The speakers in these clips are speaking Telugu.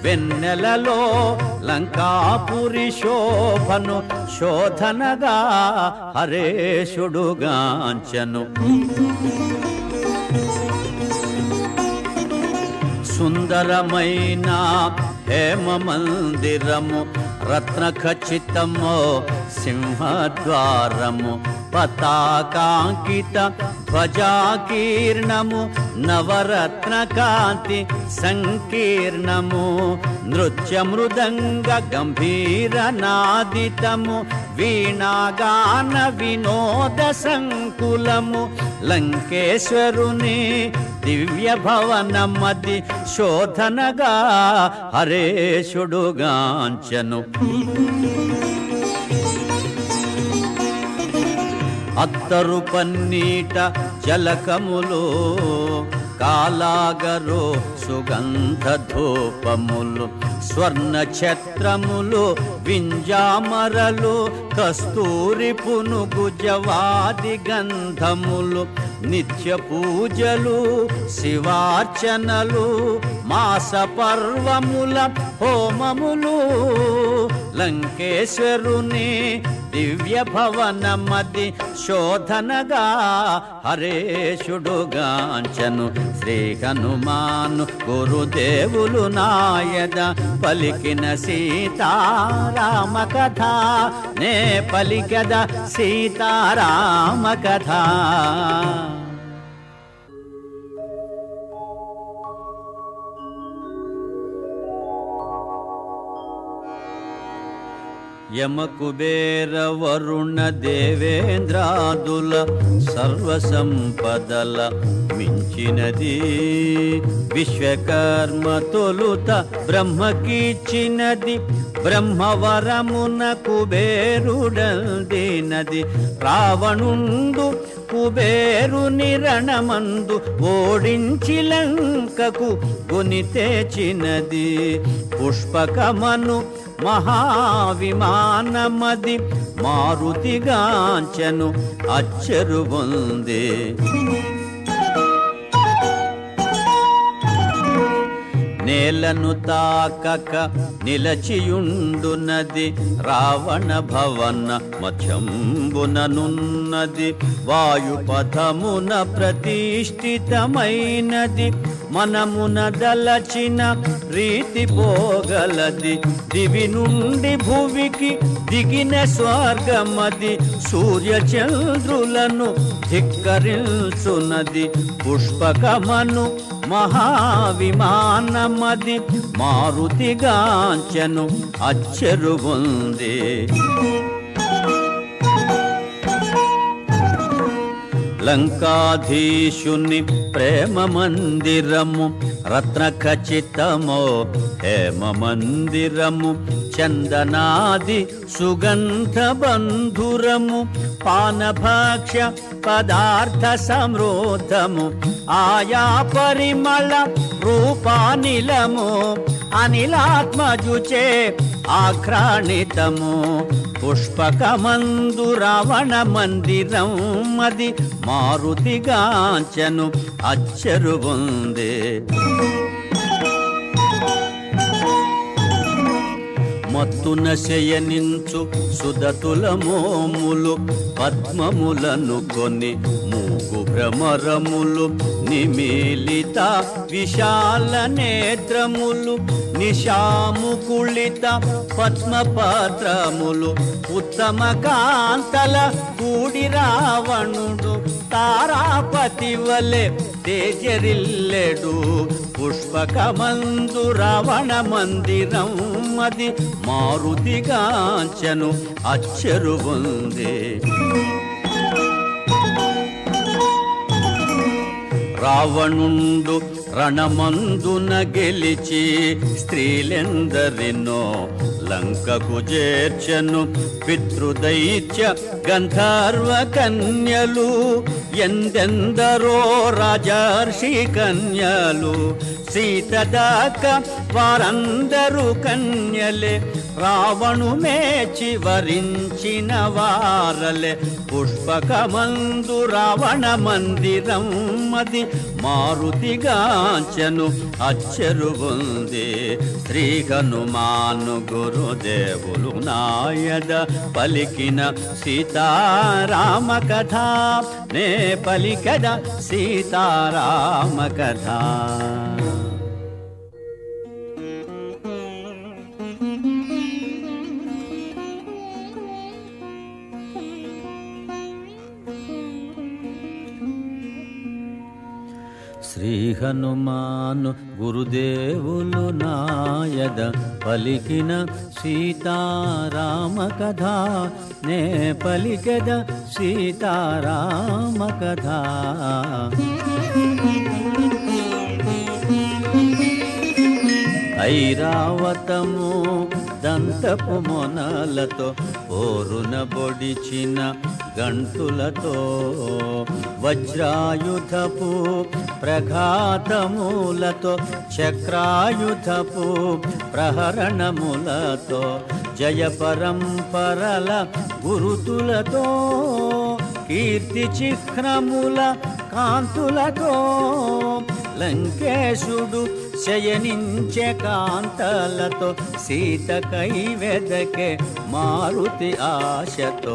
వెన్నెలలో లంకాపురి శోభను శోధనగా హరేషుడుగాంచను సుందరమైన హేమ మందిరము రత్న ఖచ్చితము సింహద్వారము పతాకాంకిత ధ్వజాకీర్ణము నవరత్న కాంతి సంకీర్ణము నృత్య మృదంగ గంభీర నాదితము వీణాగాన వినోద సంకులము లంకేశ్వరుని దివ్య భవనమది శోధనగా హరేషుడుగాంచను అత్తరు పన్నీట జలకములు కాలాగరు సుగంధ ధూపములు స్వర్ణ ఛత్రములు వింజామరలు కస్తూరి పునుగు జవాది గంధములు నిత్య పూజలు శివార్చనలు మాస పర్వముల హోమములు లంకేశ్వరుని దివ్య భవనమది శోధనగా హరేషుడుగాంచను శ్రీ హనుమాను గురుదేవులు నాయద పలికిన సీతారామ కథ నే పలికద సీతారామ కథ యమకుబేర వరుణ దేవేంద్రాదుల సర్వసంపదల మించినది విశ్వకర్మ తొలుత బ్రహ్మకిచ్చినది బ్రహ్మవరమున కుబేరుడందినది రావణుండు కుబేరుని రణమందు ఓడించి లంకకు గొని తెచ్చినది పుష్పకమను మహావిమానమది మారుతిగాంచను అచ్చరు పొందే నేలను తాకక నిలచియుండునది రావణ భవన మధ్యంబుననున్నది వాయుపథమున ప్రతిష్ఠితమైనది మనమున దలచిన రీతి పోగలది దివి నుండి భువికి దిగిన స్వర్గమది సూర్య చంద్రులను ధిక్కరించున్నది పుష్పకమను మహావిమానమది మారుతిగాంచను అచ్చరు ఉంది లంకాధీశుని ప్రేమ మందిరము రత్న ఖచ్చితమో హేమ మందిరము చందనాది సుగంధ బంధురము పానభక్ష పదార్థ సమృద్ధము ఆయా పరిమళ రూపానిలము అనిలాత్మజుచే ఆఘ్రాణితము పుష్పకమందు రావణ మందిరం అది మారుతిగాంచను అచ్చరు ఉంది మత్తున శయనించు సుదతుల మోములు పద్మములను కొని మూగు భ్రమరములు నిమీలిత విశాల నేత్రములు నిశాముకుళిత పద్మపత్రములు ఉత్తమ కాంతల కూడి రావణుడు తారాపతి వలె తేజరిల్లెడు పుష్పకమందు రావణ మందిరం అది మారుతిగాంచను అచ్చరు ఉంది రావణుండు రణమందున గెలిచి స్త్రీలెందరినో లంకకు చేర్చను పితృదైత్య గంధర్వ కన్యలు ఎందెందరో రాజర్షి కన్యలు సీత దాక వారందరూ కన్యలే రావణు మేచి వరించిన వారలే పుష్పకమందు రావణ మందిరం మది మారుతిగాంచను అచ్చరు ఉంది శ్రీ హనుమాను గురుదేవులు నాయద పలికిన సీతారామ కథ నే పలికద సీతారామ కథ శ్రీ హనుమాను గురుదేవులు నాయద పలికిన సీతారామ కథ నే పలికద సీతారామ కథ ఐరావతము దంతపు మొనలతో పోరున బొడిచిన గంటులతో వజ్రాయుధపు ప్రఘాతములతో చక్రాయుధపు ప్రహరణములతో జయ పరంపరల గురుతులతో కీర్తి చిహ్నముల కాంతులతో లంకేశుడు శయనించే కాంతలతో సీత కై వెదకే మారుతి ఆశతో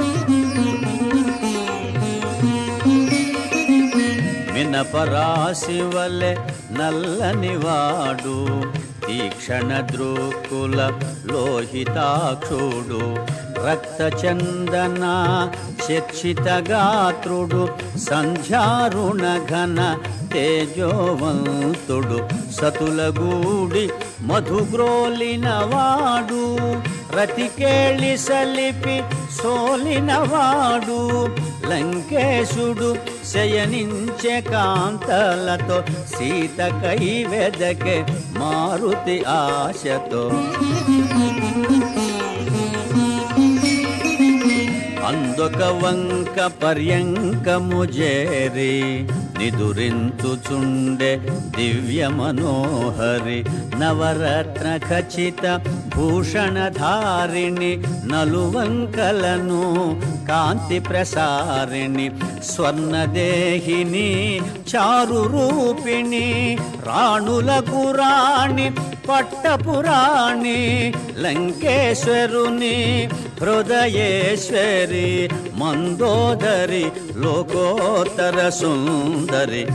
మినపరాశి వలె నల్లని వాడు తీక్షణ దృక్కుల లోహితాక్షుడు రక్త చందన శిక్షిత గాత్రుడు సంధ్యారుణ ఘన తేజోవంతుడు సతులగూడి మధుగ్రోలిన వాడు రతికేళి సలిపి సోలినవాడు లంకేశుడు శయనించే కాంతలతో సీత కై వెదకే మారుతి ఆశతో అందొక వంక పర్యంకము చేరి నిదురించుచుండే దివ్య మనోహరి నవరత్న ఖచిత భూషణధారిణి నలువంకలను కాంతి ప్రసారిణి స్వర్ణదేహిని చారు రూపిణి రాణులకు రాణి పట్టపురాణి లంకేశ్వరుని హృదయేశ్వరి మందోదరి లోకోత్తర సుందరి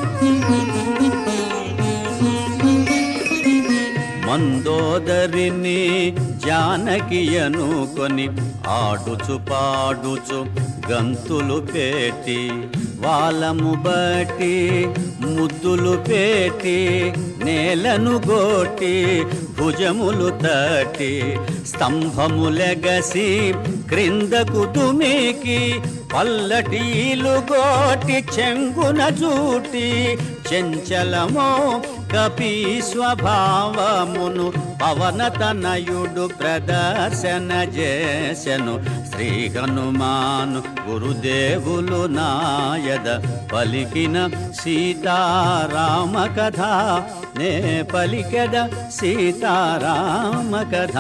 మందోదరిని జానకి అనుకొని ఆడుచు పాడుచు గంతులు పేటి వాళ్ళము బట్టి ముద్దులు పేటి నేలను గోటి భుజములు తట్టి స్తంభములెగసి క్రిందకు దుమికి పల్లటీలు గోటి చెంగున జూటి చెంచలమో కపి స్వభావమును పవనతనయుడు ప్రదర్శన చేసెను శ్రీ హనుమాను గురుదేవులు నాయద పలికిన సీతారామ కథ నే పలికెద సీతారామ కథ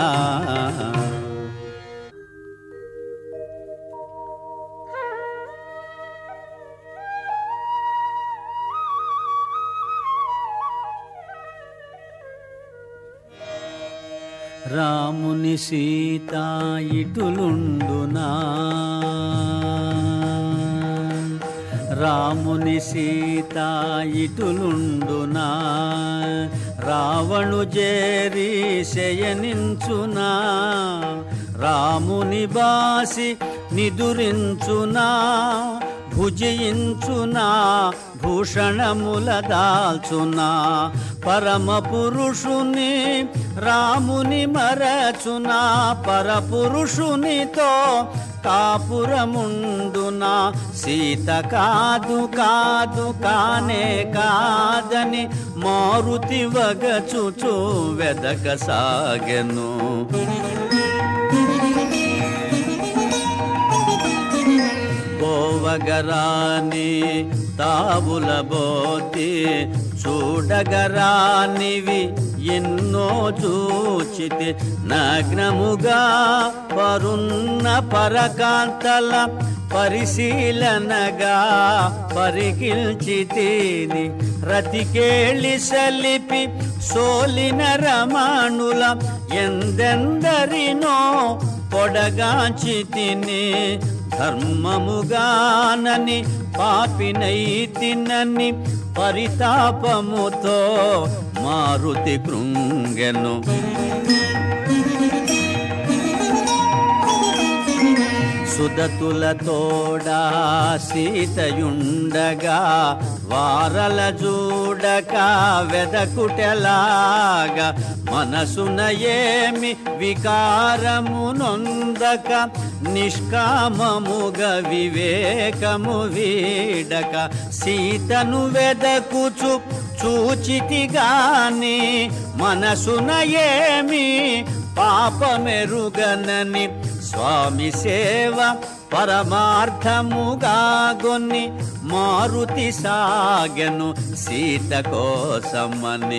రాముని సీత ఇటులుండునా రాముని సీత ఇటులుండునా రావణు జేరి శయనించునా రాముని బాసి నిదురించునా భుజించునా భూషణముల దాల్చునా పరమ పురుషుని రాముని మరచునా పరపురుషునితో కాపురముండునా సీత కాదు కాదు కానే కాదని మారుతి వగచుచు వెదక సాగెను త్రోవగరాని తావుల బోతి చూడగరానివి ఎన్నో చూచితి నగ్నముగా పరున్న పరకాంతల పరిశీలనగా పరికిల్చి తిని రతికేళి సలిపి సోలిన రమణుల ఎందెందరినో పొడగాంచి తిని ధర్మముగానని పాపినై తినని పరితాపముతో మారుతి కృంగెను సుదతుల తోడా సీతయుండగా వారల చూడక వెదకుటెలాగా మనసున ఏమి వికారము నొందక నిష్కామముగ వివేకము వీడక సీతను వెదకుచు చూచితి గాని మనసున ఏమి పాపమెరుగనని స్వామి సేవ పరమార్థముగా గొన్ని మారుతి సాగెను సీత కోసమని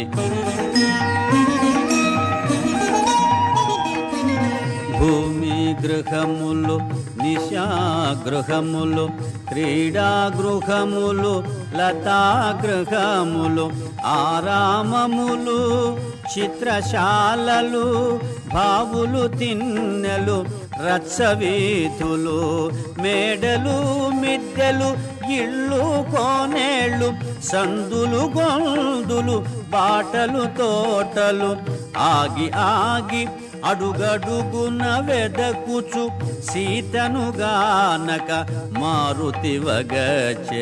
భూమి గృహములు నిశా గృహములు క్రీడా గృహములు లతా గృహములు ఆరామములు చిత్రశాలలు భావులు తిన్నెలు రచ్చవీధులు మేడలు మిద్దెలు ఇళ్ళు కోనేళ్ళు సందులు గొందులు బాటలు తోటలు ఆగి ఆగి అడుగడుగున వెదకుచు సీతను గానక మారుతి వగచే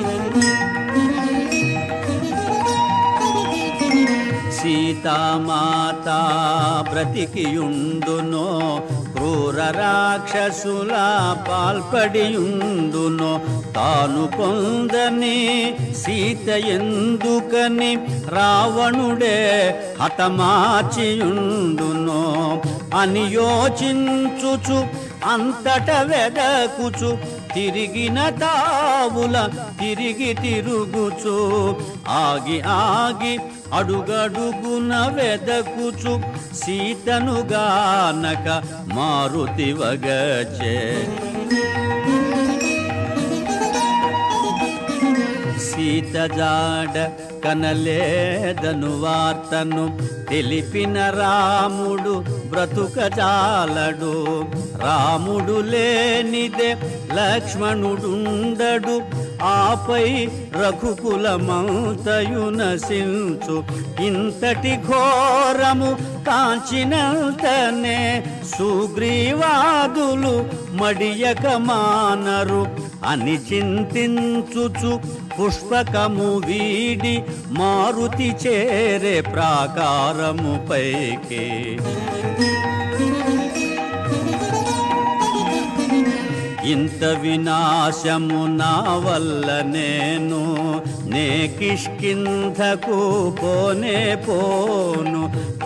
సీతామాత బ్రతికియుండునో క్రూర రాక్షసుల పాల్పడియుండునో తాను పొందని సీత ఎందుకని రావణుడే హతమాచియుండునో అని యోచించుచు అంతట వెదకుచు తిరిగిన తావుల తిరిగి తిరుగుచు ఆగి ఆగి అడుగడుగున వెదకుచు సీతను గానక మారుతి వగచే సీత జాడ కనలేదను వార్తను తెలిపిన రాముడు బ్రతుకజాలడు రాముడు లేనిదే లక్ష్మణుడుండడు ఆపై రఘుకులమంతయు నశించు ఇంతటి ఘోరము కాంచినంతనే సుగ్రీవాదులు మడియక మానరు అని చింతించుచు పుష్పకము వీడి మారుతి చేరే ప్రాకారము పైకి ఇంత వినాశము నా వల్ల నేను నే కిష్కింధకు పోనే పోను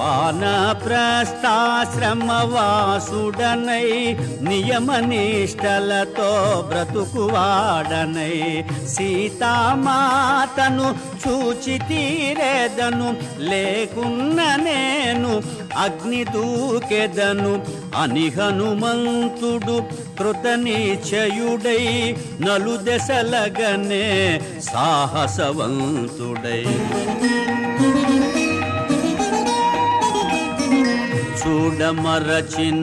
వానప్రస్థాశ్రమవాసుడనై నియమనిష్టలతో బ్రతుకువాడనై సీతామాతను చూచి తీరేదను లేకున్న నేను అగ్ని దూకెదను అని హనుమంతుడు కృతనిశ్చయుడై నలు దశలగనే సాహసవంతుడై చూడమరచిన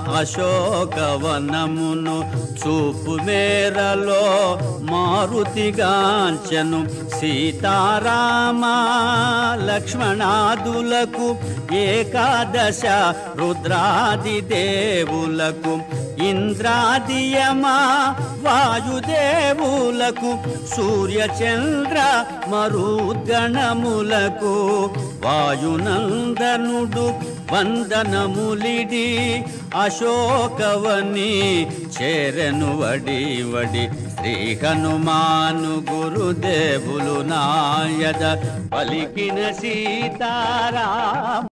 అశోకవనమును చూపు మేరలో మారుతిగాంచను సీతారామ లక్ష్మణాదులకు ఏకాదశ రుద్రాది దేవులకు ఇంద్రాదియమా వాయుదేవులకు సూర్యచంద్ర మరుద్గణములకు వాయునందనుడు వందనములిడి అశోకవని చేరెను వడి వడి శ్రీ హనుమాను గురుదేవులు నాయద పలికిన సీతారామ